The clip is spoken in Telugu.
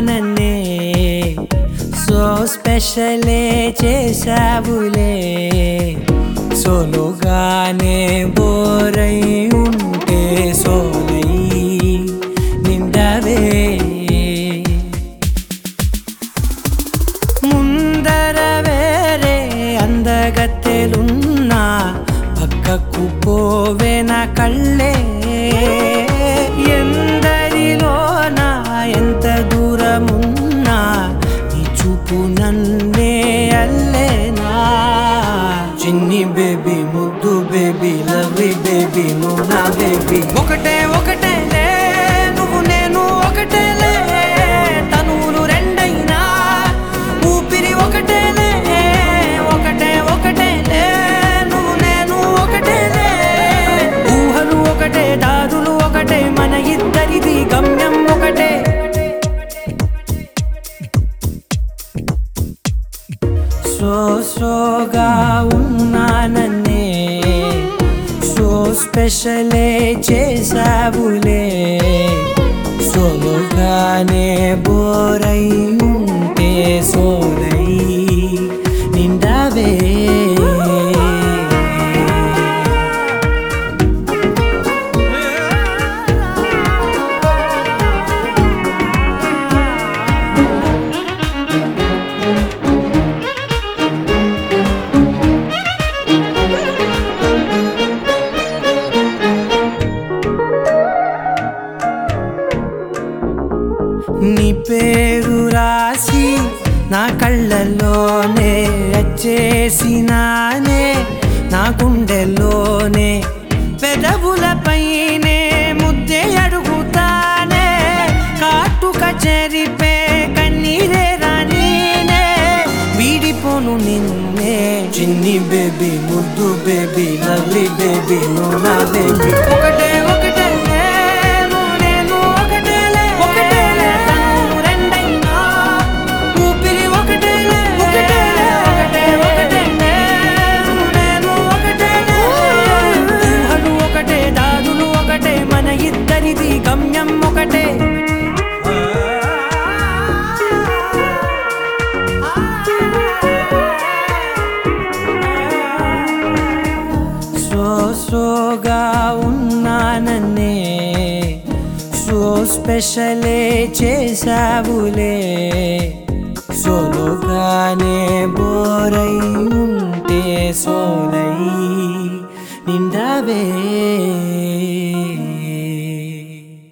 ఉన్నానన్నే సో స్పెషలే చేసావులే సోలోగానే బోరై ఉంటే సోలై నిండవే ముందర వేరే అందగత్తెలున్నా పక్కకు పోవే నా కళ్ళే ఎందరిలోనా ఎంత దూరమున్నా నీ చూపు నన్నే అల్లేనా చిన్ని బేబీ ముద్దు బేబీ లవ్లీ బేబీ నువ్వు నా బేబీ ఒకటే ఒకటే లే నువ్వు నేను ఒకటేలే తనువులు రెండైనా ఊపిరి ఒకటేలే ఒకటే ఒకటేలే నువ్వు నేను ఒకటేలే ఊహలు ఒకటే దారులు ఒకటే మన ఇద్దరిది గమ్యం ఒకటే సో సోగా ఉన్నానన్నే సో స్పెషలే చేసావులే సోలోగానే బోరై ఉంటే సోలై నిండవే నీ పేరు రాసి నా కళ్ళల్లోనే వచ్చేసినానే నా గుండెల్లోనే పెదవులపైనే ముద్దే అడుగుతానే కాటుక చెరిపే కన్నీరే రానీనే వీడిపోను నిన్నే చిన్ని బేబీ ముద్దు బేబీ లవ్లీ బేబీ నువ్వు నా బేబీ ఒకటే ఒకటే నువ్వు నేను ఒకటేలే ఒకటేలే తను రెండైనా ఊపిరి ఒకటేలే ఒకటేలే ఒకటే ఒకటేలే నువ్వు నేను ఒకటేలే ఊహలు ఒకటే దారులు ఒకటే మన ఇద్దరిది గమ్యం ఒకటే సో సోగా ఉన్నానన్నే సో స్పెషలే చేసావులే సోలోగానే బోరై ఉంటే సోలై నిండవే